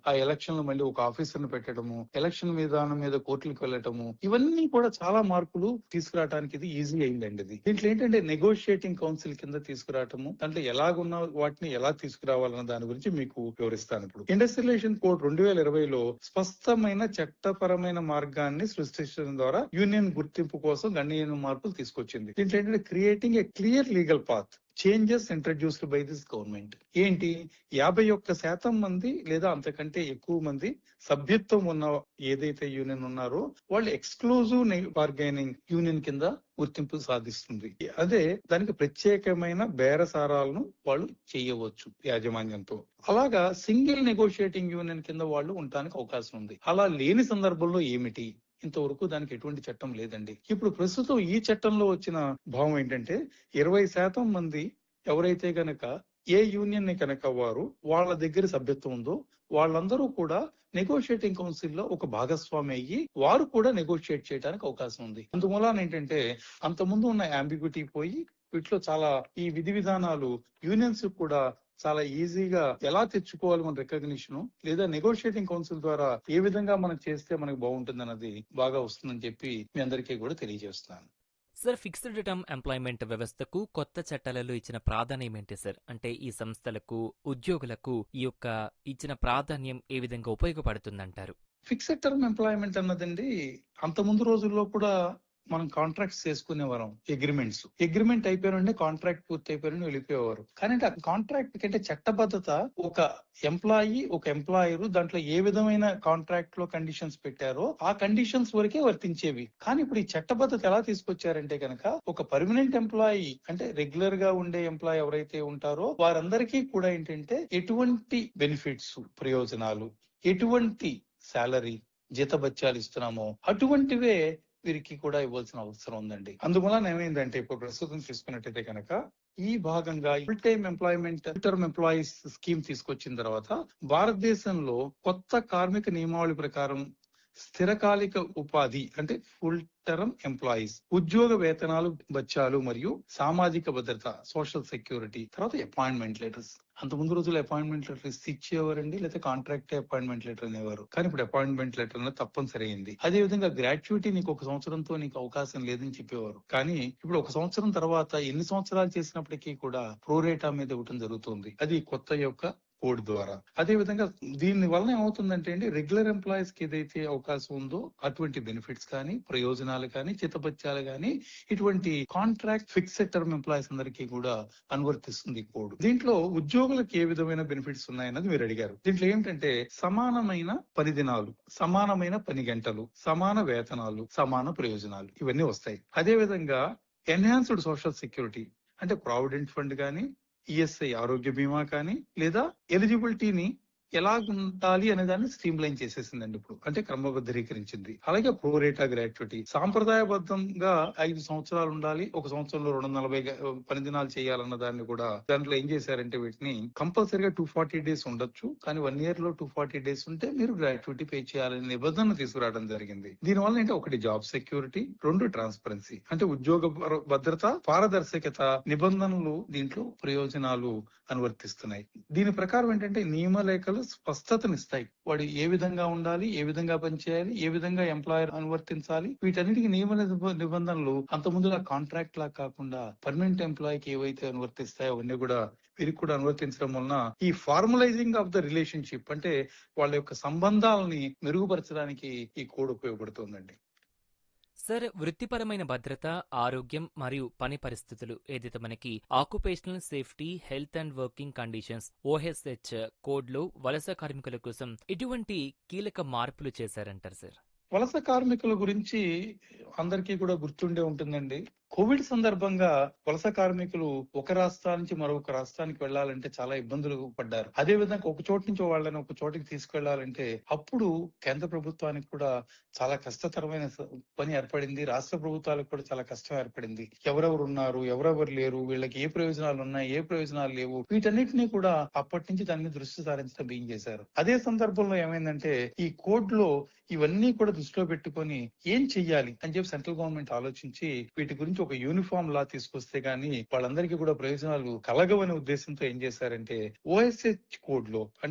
ఆ ఎలక్షన్ లో మళ్ళీ ఒక ఆఫీసర్ ని పెట్టడము ఎలక్షన్ విధానం మీద కోర్టులకు వెళ్ళటము ఇవన్నీ కూడా చాలా మార్పులు తీసుకురావడానికి ఇది ఈజీ అయిందండి ఇది దీంట్లో ఏంటంటే నెగోషియేటింగ్ కౌన్సిల్ కింద తీసుకురావటము దాంట్లో ఎలాగున్న వాటిని ఎలా తీసుకురావాలన్న దాని గురించి మీకు వివరిస్తాను ఇప్పుడు ఇండస్ట్రియలైజేషన్ కోడ్ రెండు వేల ఇరవైలో స్పష్టమైన చట్టపరమైన మార్గాన్ని సృష్టించడం ద్వారా యూనియన్ గుర్తింపు కోసం గణనీయమైన మార్పులు తీసుకొచ్చింది దీంట్లో ఏంటంటే creating a clear legal path changes introduced by this government ఏంటి యాభై ఒక్క శాతం మంది లేదా అంతకంటే ఎక్కువ మంది సభ్యత్వం ఉన్న ఏదైతే యూనియన్ ఉన్నారో వాళ్ళు ఎక్స్క్లూజివ్ బార్గైనింగ్ యూనియన్ కింద గుర్తింపు సాధిస్తుంది అదే దానికి ప్రత్యేకమైన బేరసారాలను వాళ్ళు చేయవచ్చు యాజమాన్యంతో అలాగా సింగిల్ నెగోషియేటింగ్ యూనియన్ కింద వాళ్ళు ఉండడానికి అవకాశం ఉంది అలా లేని సందర్భంలో ఏమిటి ఇంతవరకు దానికి ఎటువంటి చట్టం లేదండి ఇప్పుడు ప్రస్తుతం ఈ చట్టంలో వచ్చిన భావం ఏంటంటే ఇరవై శాతం మంది ఎవరైతే గనక ఏ యూనియన్ ని కనుక వారు వాళ్ళ దగ్గర సభ్యత్వం ఉందో వాళ్ళందరూ కూడా నెగోషియేటింగ్ కౌన్సిల్ లో ఒక భాగస్వామి అయ్యి వారు కూడా నెగోషియేట్ చేయడానికి అవకాశం ఉంది అందువలన ఏంటంటే అంత ముందు ఉన్న అంబిగ్యూటీ పోయి వీటిలో చాలా ఈ విధి విధానాలు యూనియన్స్ కూడా చాలా ఈజీగా ఎలా తెచ్చుకోవాలి మన రికగ్నిషన్ లేదా నెగోషియేటింగ్ కౌన్సిల్ ద్వారా ఏ విధంగా మనం చేస్తే మనకు బాగుంటుంది అన్నది బాగా వస్తుందని చెప్పి మీ అందరికీ కూడా తెలియజేస్తాను సార్ ఫిక్స్డ్ టర్మ్ ఎంప్లాయ్మెంట్ వ్యవస్థకు కొత్త చట్టాలలో ఇచ్చిన ప్రాధాన్యం ఏంటి సార్ అంటే ఈ సంస్థలకు ఉద్యోగులకు ఈ యొక్క ఇచ్చిన ప్రాధాన్యం ఏ విధంగా ఉపయోగపడుతుందంటారు ఫిక్స్డ్ టర్మ్ ఎంప్లాయ్మెంట్ అన్నదండి అంత ముందు రోజుల్లో కూడా మనం కాంట్రాక్ట్స్ చేసుకునేవారం అగ్రిమెంట్స్ అగ్రిమెంట్ అయిపోయారంటే కాంట్రాక్ట్ పూర్తి అయిపోయారని వెళ్ళిపోయేవారు కానీ ఆ కాంట్రాక్ట్ కంటే చట్టబద్ధత ఒక ఎంప్లాయీ ఒక ఎంప్లాయర్ దాంట్లో ఏ విధమైన కాంట్రాక్ట్ లో కండిషన్స్ పెట్టారో ఆ కండిషన్స్ వరకే వర్తించేవి కానీ ఇప్పుడు ఈ చట్టబద్ధత ఎలా తీసుకొచ్చారంటే కనుక ఒక పర్మనెంట్ ఎంప్లాయీ అంటే రెగ్యులర్ గా ఉండే ఎంప్లాయీ ఎవరైతే ఉంటారో వారందరికీ కూడా ఏంటంటే ఎటువంటి బెనిఫిట్స్ ప్రయోజనాలు ఎటువంటి శాలరీ జీతభత్యాలు ఇస్తున్నామో అటువంటివే వీరికి కూడా ఇవ్వాల్సిన అవసరం ఉందండి అందువలన ఏమైందంటే ఇప్పుడు ప్రస్తుతం తీసుకున్నట్టయితే కనుక ఈ భాగంగా full time employment term employees scheme తీసుకొచ్చిన తర్వాత భారతదేశంలో కొత్త కార్మిక నియమావళి ప్రకారం స్థిరకాలిక ఉపాధి అంటే ఫుల్ టర్మ్ ఎంప్లాయీస్ ఉద్యోగ వేతనాలు బత్యాలు మరియు సామాజిక భద్రత సోషల్ సెక్యూరిటీ తర్వాత అపాయింట్మెంట్ లెటర్స్ అంత ముందు రోజులు అపాయింట్మెంట్ లెటర్ ఇచ్చేవారండి లేదా కాంట్రాక్ట్ అపాయింట్మెంట్ లెటర్ అనేవారు కానీ ఇప్పుడు అపాయింట్మెంట్ లెటర్ అనేది తప్పనిసరి అయింది అదే విధంగా గ్రాట్యుటీ నీకు ఒక సంవత్సరంతో నీకు అవకాశం లేదని చెప్పేవారు కానీ ఇప్పుడు ఒక సంవత్సరం తర్వాత ఎన్ని సంవత్సరాలు చేసినప్పటికీ కూడా ప్రోరేటా మీద ఇవ్వటం జరుగుతుంది అది కొత్త యొక్క కోడ్ ద్వారా అదే విధంగా దీని వలన ఏమవుతుందంటే అండి రెగ్యులర్ ఎంప్లాయీస్ కి ఏదైతే అవకాశం ఉందో అటువంటి బెనిఫిట్స్ కానీ ప్రయోజనాలు కానీ చిత్తపత్యాలు కానీ ఇటువంటి కాంట్రాక్ట్ ఫిక్స్డ్ టర్మ్ ఎంప్లాయీస్ అందరికీ కూడా అనువర్తిస్తుంది కోడ్ దీంట్లో ఉద్యోగులకు ఏ విధమైన బెనిఫిట్స్ ఉన్నాయన్నది మీరు అడిగారు దీంట్లో ఏంటంటే సమానమైన పని దినాలు సమానమైన పని గంటలు సమాన వేతనాలు సమాన ప్రయోజనాలు ఇవన్నీ వస్తాయి అదే విధంగా ఎన్హాన్స్డ్ సోషల్ సెక్యూరిటీ అంటే ప్రావిడెంట్ ఫండ్ కానీ ఈఎస్ఐ ఆరోగ్య బీమా కానీ లేదా ఎలిజిబిలిటీని ఎలా ఉండాలి అనే దాన్ని స్ట్రీమ్ లైన్ చేసేసిందండి ఇప్పుడు అంటే క్రమబద్ధీకరించింది అలాగే ప్రోరేటా గ్రాట్యుటీ సాంప్రదాయబద్ధంగా ఐదు సంవత్సరాలు ఉండాలి ఒక సంవత్సరంలో రెండు వందల నలభై పని దినాలు చేయాలన్న దాన్ని కూడా దాంట్లో ఏం చేశారంటే వీటిని కంపల్సరీగా టూ ఫార్టీ డేస్ ఉండొచ్చు కానీ వన్ ఇయర్ లో టూ ఫార్టీ డేస్ ఉంటే మీరు గ్రాట్యుటీ పే చేయాలనే నిబంధన తీసుకురావడం జరిగింది దీనివల్ల ఏంటంటే ఒకటి జాబ్ సెక్యూరిటీ రెండు ట్రాన్స్పరెన్సీ అంటే ఉద్యోగ భద్రత పారదర్శకత నిబంధనలు దీంట్లో ప్రయోజనాలు అనువర్తిస్తున్నాయి దీని ప్రకారం ఏంటంటే నియమలేఖలు స్పష్టతనిస్తాయి వాడు ఏ విధంగా ఉండాలి ఏ విధంగా పనిచేయాలి ఏ విధంగా ఎంప్లాయర్ అనువర్తించాలి వీటన్నిటికి నియమ నిబ- నిబంధనలు అంత ముందులా కాంట్రాక్ట్ లా కాకుండా పర్మనెంట్ ఎంప్లాయీకి ఏవైతే అనువర్తిస్తాయో అవన్నీ కూడా వీరికి కూడా అనువర్తించడం వలన ఈ ఫార్మలైజింగ్ ఆఫ్ ద రిలేషన్షిప్ అంటే వాళ్ళ యొక్క సంబంధాలని మెరుగుపరచడానికి ఈ కోడ్ ఉపయోగపడుతుందండి సార్ వృత్తిపరమైన భద్రత ఆరోగ్యం మరియు పని పరిస్థితులు ఏదైతే మనకి occupational safety health and working conditions OHH కోడ్లో వలస కార్మికుల కోసం ఇటువంటి కీలక మార్పులు చేశారంటారు సార్ వలస కార్మికుల గురించి అందరికీ కూడా గుర్తుండే ఉంటుందండి కోవిడ్ సందర్భంగా వలస కార్మికులు ఒక రాష్ట్రం నుంచి మరొక రాష్ట్రానికి వెళ్ళాలంటే చాలా ఇబ్బందులు పడ్డారు అదే విధంగా ఒక చోటు నుంచి వాళ్ళని ఒక చోటికి తీసుకెళ్లాలంటే అప్పుడు కేంద్ర ప్రభుత్వానికి కూడా చాలా కష్టతరమైన స- పని ఏర్పడింది రాష్ట్ర ప్రభుత్వాలకు కూడా చాలా కష్టం ఏర్పడింది ఎవరెవరు ఉన్నారు ఎవరెవరు లేరు వీళ్ళకి ఏ ప్రయోజనాలు ఉన్నాయి ఏ ప్రయోజనాలు లేవు వీటన్నిటినీ కూడా అప్పటి నుంచి దాని మీద దృష్టి సారించడం బియ్యం చేశారు అదే సందర్భంలో ఏమైందంటే ఈ కోడ్ లో ఇవన్నీ కూడా దృష్టిలో పెట్టుకొని ఏం చెయ్యాలి అని చెప్పి సెంట్రల్ గవర్నమెంట్ ఆలోచించి వీటి గురించి ఒక యూనిఫామ్ లా తీసుకొస్తే గానీ వాళ్ళందరికీ కూడా ప్రయోజనాలు కలగవనే ఉద్దేశంతో ఏం చేశారంటే ఓఎస్హెచ్ కోడ్ లో అంటే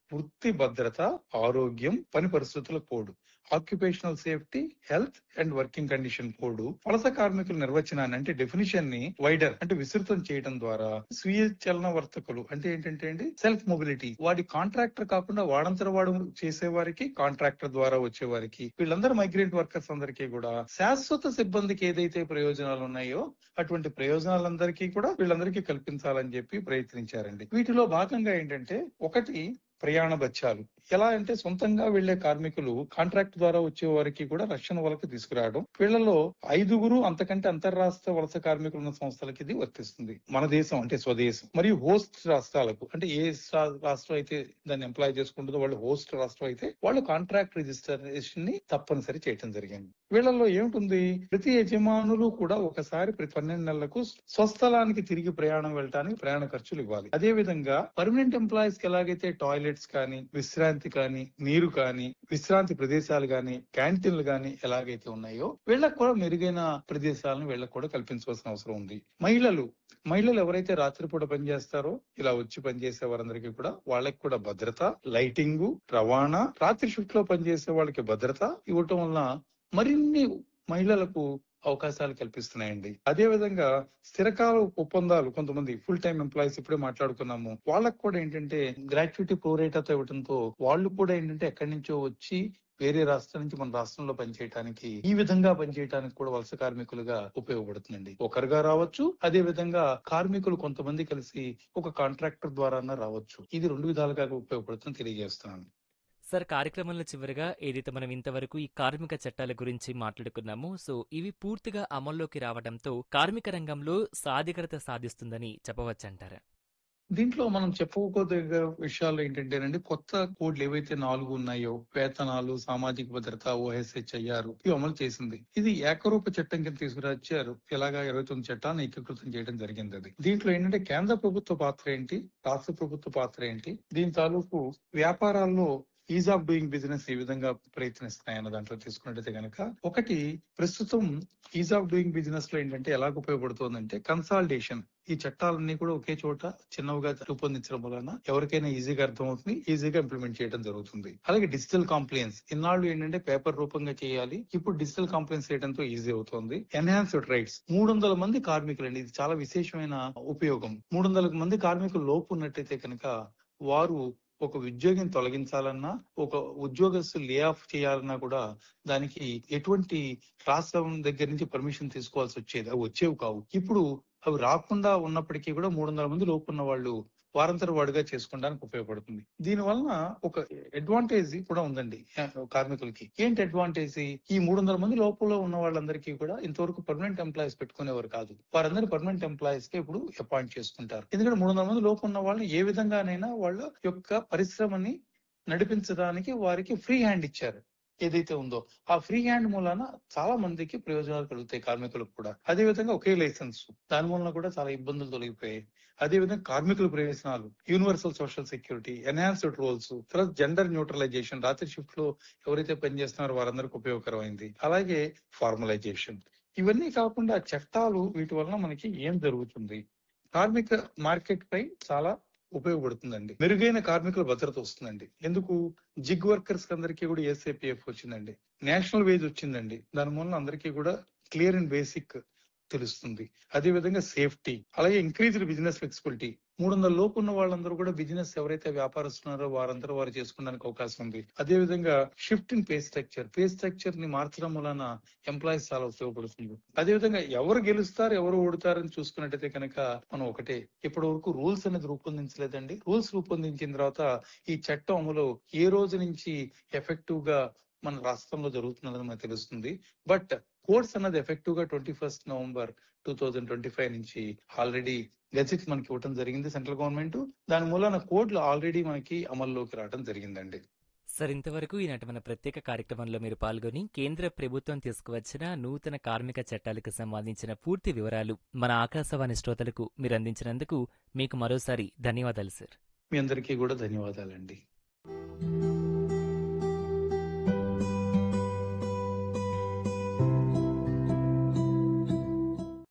వృత్తి భద్రత ఆరోగ్యం పని పరిస్థితుల code occupational safety health and working condition code వలస కార్మికుల నిర్వచనాన్ని అంటే డెఫినిషన్ ని వైడర్ అంటే విస్తృతం చేయడం ద్వారా స్వీయ చలన వర్తకులు అంటే ఏంటంటే అండి సెల్ఫ్ మొబిలిటీ వాడి కాంట్రాక్టర్ కాకుండా వాడంతర వాడు చేసే వారికి కాంట్రాక్టర్ ద్వారా వచ్చే వారికి వీళ్ళందరూ మైగ్రెంట్ వర్కర్స్ అందరికీ కూడా శాశ్వత సిబ్బందికి ఏదైతే ప్రయోజనాలు ఉన్నాయో అటువంటి ప్రయోజనాలందరికీ కూడా వీళ్ళందరికీ కల్పించాలని చెప్పి ప్రయత్నించారండి వీటిలో భాగంగా ఏంటంటే ఒకటి ప్రయాణ బత్యాలు ఎలా అంటే సొంతంగా వెళ్లే కార్మికులు కాంట్రాక్ట్ ద్వారా వచ్చే వారికి కూడా రక్షణ వలకు తీసుకురావడం వీళ్ళలో ఐదుగురు అంతకంటే అంతర్రాష్ట్ర వలస కార్మికులు ఉన్న సంస్థలకి ఇది వర్తిస్తుంది మన దేశం అంటే స్వదేశం మరియు హోస్ట్ రాష్ట్రాలకు అంటే ఏ రా- రాష్ట్రం అయితే దాన్ని ఎంప్లాయ్ చేసుకుంటుందో వాళ్ళు హోస్ట్ రాష్ట్రం అయితే వాళ్ళు కాంట్రాక్ట్ రిజిస్ట్రేషన్ ని తప్పనిసరి చేయడం జరిగింది వీళ్ళలో ఏమిటి ప్రతి యజమానులు కూడా ఒకసారి ప్రతి పన్నెండు నెలలకు స్వస్థలానికి తిరిగి ప్రయాణం వెళ్ళడానికి ప్రయాణ ఖర్చులు ఇవ్వాలి అదే విధంగా పర్మనెంట్ ఎంప్లాయీస్ కి ఎలాగైతే టాయిలెట్స్ కానీ విశ్రాంతి కానీ నీరు కానీ విశ్రాంతి ప్రదేశాలు కానీ క్యాంటీన్లు కానీ ఎలాగైతే ఉన్నాయో వీళ్ళకి కూడా మెరుగైన ప్రదేశాలను వీళ్ళకి కూడా కల్పించవలసిన అవసరం ఉంది మహిళలు మహిళలు ఎవరైతే రాత్రిపూట పనిచేస్తారో ఇలా వచ్చి పనిచేసే వారందరికీ కూడా వాళ్ళకి కూడా భద్రత లైటింగ్ రవాణా రాత్రి షిఫ్ట్ లో పనిచేసే వాళ్ళకి భద్రత ఇవ్వటం వలన మరిన్ని మహిళలకు అవకాశాలు కల్పిస్తున్నాయండి అదే విధంగా స్థిరకాల ఒప్పందాలు కొంతమంది ఫుల్ టైం ఎంప్లాయీస్ ఇప్పుడే మాట్లాడుకున్నాము వాళ్ళకు కూడా ఏంటంటే గ్రాట్యుటీ ప్రోరేటాతో ఇవ్వడంతో వాళ్ళు కూడా ఏంటంటే ఎక్కడి నుంచో వచ్చి వేరే రాష్ట్రం నుంచి మన రాష్ట్రంలో పనిచేయడానికి ఈ విధంగా పనిచేయడానికి కూడా వలస కార్మికులుగా ఉపయోగపడుతుందండి ఒకరుగా రావచ్చు అదే విధంగా కార్మికులు కొంతమంది కలిసి ఒక కాంట్రాక్టర్ ద్వారా రావచ్చు ఇది రెండు విధాలుగా ఉపయోగపడుతుందని తెలియజేస్తున్నాను సార్ కార్యక్రమంలో చివరిగా ఏదైతే మనం ఇంతవరకు ఈ కార్మిక చట్టాల గురించి మాట్లాడుకున్నామో సో ఇవి పూర్తిగా అమల్లోకి రావడంతో కార్మిక రంగంలో సాధికారత సాధిస్తుందని చెప్పవచ్చంటారా దీంట్లో మనం చెప్పుకోదగ్గ విషయాలు ఏంటంటేనండి కొత్త కోడ్లు ఏవైతే నాలుగు ఉన్నాయో వేతనాలు సామాజిక భద్రత ఓఎస్హెచ్ అయ్యారు ఇవి అమలు చేసింది ఇది ఏకరూప చట్టం కింద తీసుకురాచ్చారు ఇలాగా ఇరవై తొమ్మిది చట్టాన్ని ఏకీకృతం చేయడం జరిగింది అది దీంట్లో ఏంటంటే కేంద్ర ప్రభుత్వ పాత్ర ఏంటి రాష్ట్ర ప్రభుత్వ పాత్ర ఏంటి దీని తాలూకు వ్యాపారాల్లో ఈజ్ ఆఫ్ డూయింగ్ బిజినెస్ ఏ విధంగా ప్రయత్నిస్తున్నాయన్న దాంట్లో తీసుకున్నట్టయితే కనుక ఒకటి ప్రస్తుతం ఈజ్ ఆఫ్ డూయింగ్ బిజినెస్ లో ఏంటంటే ఎలాగ ఉపయోగపడుతుందంటే కన్సాలిడేషన్ ఈ చట్టాలన్నీ కూడా ఒకే చోట చిన్నవిగా రూపొందించడం వలన ఎవరికైనా ఈజీగా అర్థమవుతుంది ఈజీగా ఇంప్లిమెంట్ చేయడం జరుగుతుంది అలాగే డిజిటల్ కాంప్లైన్స్ ఇన్నాళ్ళు ఏంటంటే పేపర్ రూపంగా చేయాలి ఇప్పుడు డిజిటల్ కాంప్లైన్స్ చేయడంతో ఈజీ అవుతుంది ఎన్హాన్స్డ్ రైట్స్ మూడు వందల మంది కార్మికులు అండి ఇది చాలా విశేషమైన ఉపయోగం మూడు వందల మంది కార్మికులు లోపు ఉన్నట్టయితే కనుక వారు ఒక ఉద్యోగిని తొలగించాలన్నా ఒక ఉద్యోగస్తు లే ఆఫ్ చేయాలన్నా కూడా దానికి ఎటువంటి రాష్ట్రం దగ్గర నుంచి పర్మిషన్ తీసుకోవాల్సి వచ్చేది అవి వచ్చేవి కావు ఇప్పుడు అవి రాకుండా ఉన్నప్పటికీ కూడా మూడు వందల మంది లోపు ఉన్న వాళ్ళు వారంతర వాడుగా చేసుకోవడానికి ఉపయోగపడుతుంది దీని వలన ఒక అడ్వాంటేజ్ కూడా ఉందండి ఆ, కార్మికులకి ఏంటి అడ్వాంటేజ్ ఈ మూడు వందల మంది లోపల ఉన్న వాళ్ళందరికీ కూడా ఇంతవరకు పర్మనెంట్ ఎంప్లాయీస్ పెట్టుకునేవారు కాదు వారందరూ పర్మనెంట్ ఎంప్లాయీస్ కి ఇప్పుడు అపాయింట్ చేసుకుంటారు ఎందుకంటే మూడు వందల మంది లోపు ఉన్న వాళ్ళని ఏ విధంగానైనా వాళ్ళ యొక్క పరిశ్రమని నడిపించడానికి వారికి ఫ్రీ హ్యాండ్ ఇచ్చారు ఏదైతే ఉందో ఆ ఫ్రీ హ్యాండ్ మూలాన చాలా మందికి ప్రయోజనాలు కలుగుతాయి కార్మికులకు కూడా అదే విధంగా ఒకే లైసెన్స్ దాని మూలన కూడా చాలా ఇబ్బందులు తొలగిపోయాయి అదే విధంగా కార్మికుల ప్రయోజనాలు universal social security enhanced roles తర్వాత జెండర్ న్యూట్రలైజేషన్ రాత్రి షిఫ్ట్ లో ఎవరైతే పనిచేస్తున్నారో వారందరికీ ఉపయోగకరమైంది అలాగే ఫార్మలైజేషన్ ఇవన్నీ కాకుండా చట్టాలు వీటి వలన మనకి ఏం జరుగుతుంది కార్మిక మార్కెట్ పై చాలా ఉపయోగపడుతుందండి మెరుగైన కార్మికుల భద్రత వస్తుందండి ఎందుకు జిగ్ వర్కర్స్ అందరికీ కూడా ఎస్ఏపిఎఫ్ వచ్చిందండి నేషనల్ వేజ్ వచ్చిందండి దాని మూలన అందరికీ కూడా క్లియర్ అండ్ బేసిక్ తెలుస్తుంది అదే విధంగా సేఫ్టీ అలాగే ఇంక్రీజ్డ్ బిజినెస్ ఫ్లెక్సిబిలిటీ మూడు వందల లోపు ఉన్న వాళ్ళందరూ కూడా బిజినెస్ ఎవరైతే వ్యాపారస్తున్నారో వారందరూ వారు చేసుకోవడానికి అవకాశం ఉంది అదే విధంగా shift in pay structure pay structure ని మార్చడం వలన ఎంప్లాయీస్ చాలా ఉపయోగపడుతుంది అదే విధంగా ఎవరు గెలుస్తారు ఎవరు ఓడుతారని చూసుకున్నట్టయితే కనుక మనం ఒకటే ఇప్పటి వరకు రూల్స్ అనేది రూపొందించలేదండి రూల్స్ రూపొందించిన తర్వాత ఈ చట్టం అమలు ఏ రోజు నుంచి ఎఫెక్టివ్ గా మన రాష్ట్రంలో జరుగుతున్నదని మనకు తెలుస్తుంది బట్ కోర్స్ అన్నది ఎఫెక్టివ్ గా twenty first November two thousand twenty five నుంచి ఆల్రెడీ గెజిట్ మనకి ఇవ్వడం జరిగింది సెంట్రల్ గవర్నమెంట్ దాని మూలన కోడ్లు ఆల్రెడీ మనకి అమల్లోకి రావడం జరిగిందండి సార్ ఇంతవరకు ఈనాటి మన ప్రత్యేక కార్యక్రమంలో మీరు పాల్గొని కేంద్ర ప్రభుత్వం తీసుకువచ్చిన నూతన కార్మిక చట్టాలకు సంబంధించిన పూర్తి వివరాలు మన ఆకాశవాణి శ్రోతలకు మీరు అందించినందుకు మీకు మరోసారి ధన్యవాదాలు సార్ మీ అందరికీ కూడా ధన్యవాదాలండి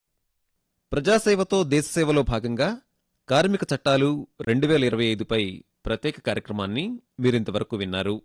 ప్రజాసేవతో దేశసేవలో భాగంగా కార్మిక చట్టాలు రెండు వేల ఇరవై ఐదుపై ప్రత్యేక కార్యక్రమాన్ని మీరింతవరకు విన్నారు